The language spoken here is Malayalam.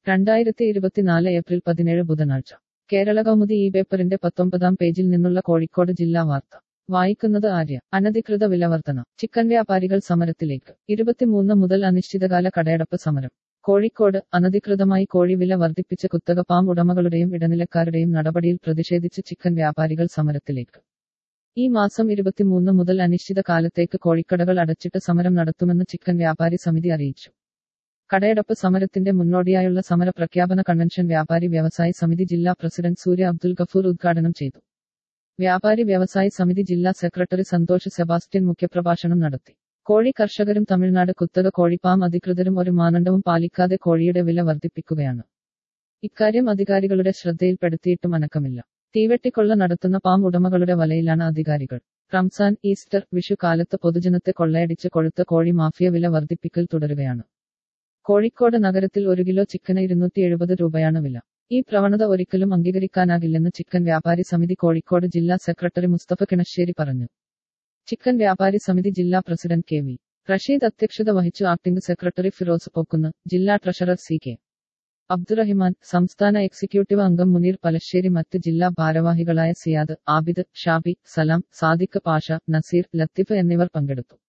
രണ്ടായിരത്തി ഇരുപത്തിനാല് ഏപ്രിൽ പതിനേഴ് ബുധനാഴ്ച കേരള കൗമുദി ഈ പേപ്പറിന്റെ പത്തൊമ്പതാം പേജിൽ നിന്നുള്ള കോഴിക്കോട് ജില്ലാ വാർത്ത വായിക്കുന്നത് ആര്യ അനധികൃത വിലവർധന ചിക്കൻ വ്യാപാരികൾ സമരത്തിലേക്ക് ഇരുപത്തിമൂന്ന് മുതൽ അനിശ്ചിതകാല കടയടപ്പ് സമരം കോഴിക്കോട് അനധികൃതമായി കോഴി വില വർദ്ധിപ്പിച്ച കുത്തക പാം ഉടമകളുടെയും ഇടനിലക്കാരുടെയും നടപടിയിൽ പ്രതിഷേധിച്ച് ചിക്കൻ വ്യാപാരികൾ സമരത്തിലേക്ക് ഈ മാസം ഇരുപത്തിമൂന്ന് മുതൽ അനിശ്ചിത കാലത്തേക്ക് കോഴിക്കടകൾ അടച്ചിട്ട് സമരം നടത്തുമെന്ന് ചിക്കൻ വ്യാപാരി സമിതി അറിയിച്ചു കടയടപ്പ് സമരത്തിന്റെ മുന്നോടിയായുള്ള സമര പ്രഖ്യാപന കൺവെൻഷൻ വ്യാപാരി വ്യവസായി സമിതി ജില്ലാ പ്രസിഡന്റ് സൂര്യ അബ്ദുൽ ഗഫൂർ ഉദ്ഘാടനം ചെയ്തു വ്യാപാരി വ്യവസായി സമിതി ജില്ലാ സെക്രട്ടറി സന്തോഷ് സെബാസ്റ്റ്യൻ മുഖ്യപ്രഭാഷണം നടത്തി കോഴി കർഷകരും തമിഴ്നാട് കുത്തക കോഴിപ്പാം അധികൃതരും ഒരു മാനദണ്ഡവും പാലിക്കാതെ കോഴിയുടെ വില വർദ്ധിപ്പിക്കുകയാണ് ഇക്കാര്യം അധികാരികളുടെ ശ്രദ്ധയിൽപ്പെടുത്തിയിട്ടും അനക്കമില്ല തീവെട്ടിക്കൊള്ള നടത്തുന്ന പാം ഉടമകളുടെ വലയിലാണ് അധികാരികൾ റംസാൻ ഈസ്റ്റർ വിഷു കാലത്ത് പൊതുജനത്തെ കൊള്ളയടിച്ച് കൊഴുത്ത കോഴി മാഫിയ വില വർദ്ധിപ്പിക്കൽ തുടരുകയാണ് കോഴിക്കോട് നഗരത്തിൽ ഒരു കിലോ ചിക്കന് ഇരുന്നൂറ്റി എഴുപത് രൂപയാണ് വില ഈ പ്രവണത ഒരിക്കലും അംഗീകരിക്കാനാകില്ലെന്ന് ചിക്കൻ വ്യാപാരി സമിതി കോഴിക്കോട് ജില്ലാ സെക്രട്ടറി മുസ്തഫ കിണശ്ശേരി പറഞ്ഞു ചിക്കൻ വ്യാപാരി സമിതി ജില്ലാ പ്രസിഡന്റ് കെ വി റഷീദ് അധ്യക്ഷത വഹിച്ചു ആക്ടിംഗ് സെക്രട്ടറി ഫിറോസ് പോക്കുന്ന് ജില്ലാ ട്രഷറർ സി കെ അബ്ദുറഹിമാൻ സംസ്ഥാന എക്സിക്യൂട്ടീവ് അംഗം മുനീർ പലശ്ശേരി മറ്റ് ജില്ലാ ഭാരവാഹികളായ സിയാദ് ആബിദ് ഷാബി സലാം സാദിഖ് പാഷ നസീർ ലത്തീഫ് എന്നിവർ പങ്കെടുത്തു